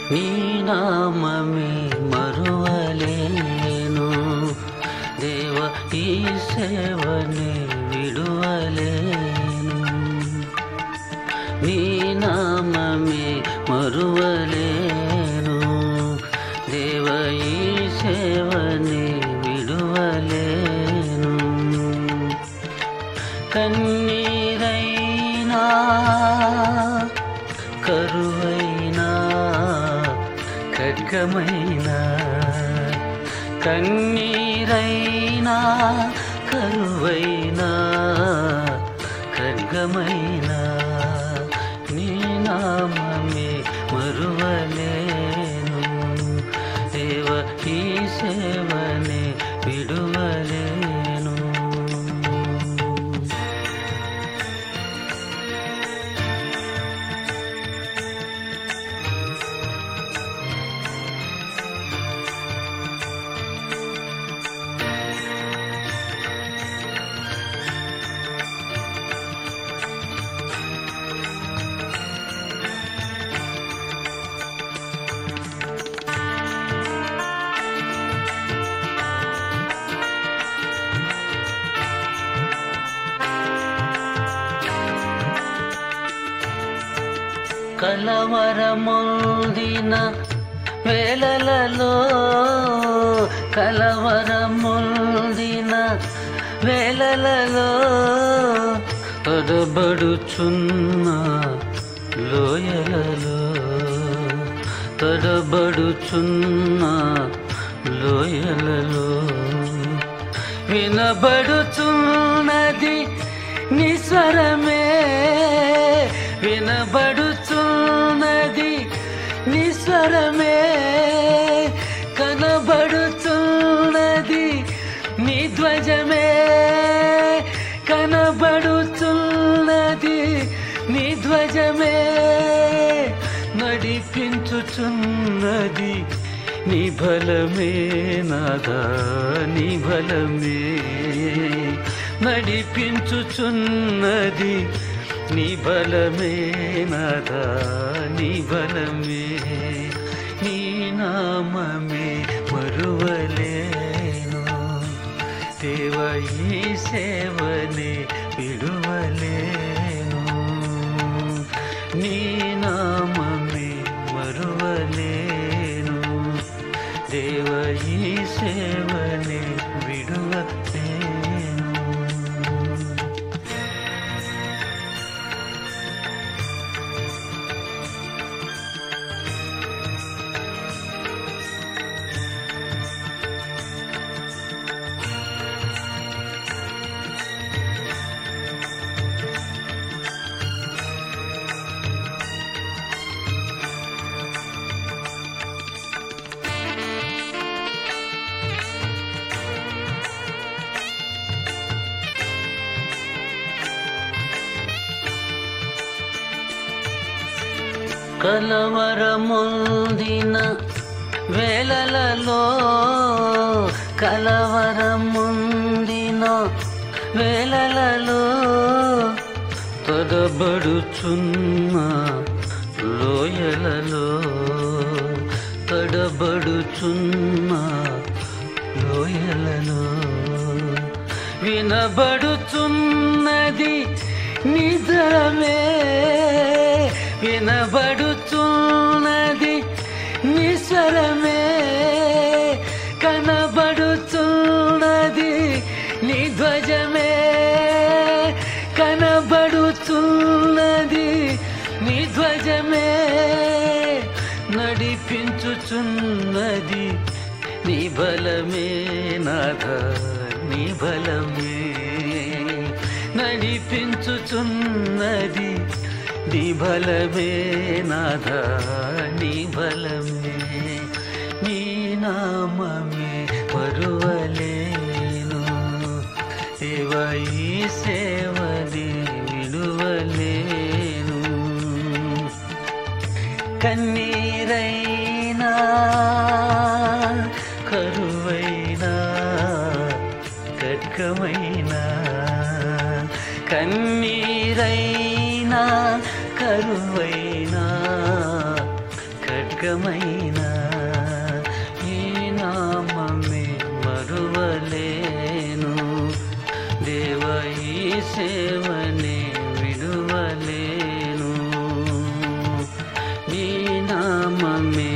నీ నామమే మరువలేను దేవ ఈ సేవని విడువలేను నీ నామమే మరువలేను దేవ ఈ సేవని విడువలేను కన్నీరైనా కరువైనా ఖడ్గమైనా కన్నీరైనా కరువైనా ఖడ్గమైనా నీ నామమే మరువలేను దేవ ఈ సేవనే విడువలేను కలవరముందిన వేలలలో కలవరముందిన వేలలలో తడబడుచున్న లోయలలో తడబడుచున్న లోయలలో వినబడుచున్నది నిస్వరమే వినబడుచున్నది నిస్వరమే కనబడుచున్నది నీ ధ్వజమే కనబడుచున్నది నీ ధ్వజమే నడిపించుచున్నది నీ బలమే నాదా నీ బలమే నడిపించుచున్నది నీ బలమే నాదా నీ బలమే నీ నామమే మరువలేను దేవ ఈ సేవనే విడువలేను నీ నామమే మరువలేను దేవ ఈ సేవనే విడువలేను కలవరముందిన వేలలలో కలవరముందిన వేలలలో తడబడుచున్న లోయలలో తడబడుచున్న లోయలలో వినబడుచున్నది నిజమే వినబడుచున్నది నిస్వరమే కనబడుచున్నది నీ ధ్వజమే కనబడుచున్నది నీ ధ్వజమే నడిపించుచున్నది నీ బలమే నాథ నీ బలమే నడిపించుచున్నది నీ బలమే నాథ నీ బలమే నీ నామమే పరువలేను దేవ ఈ సేవని విడువలేను కన్నీరైనా కరువైనా ఖడ్గమైనా కన్నీరైనా కరువైనా ఖడ్గ ఇకమైనా ఈ నామమే మరువలేను దేవ ఈ సేవనే విడువలేను నీ నామమే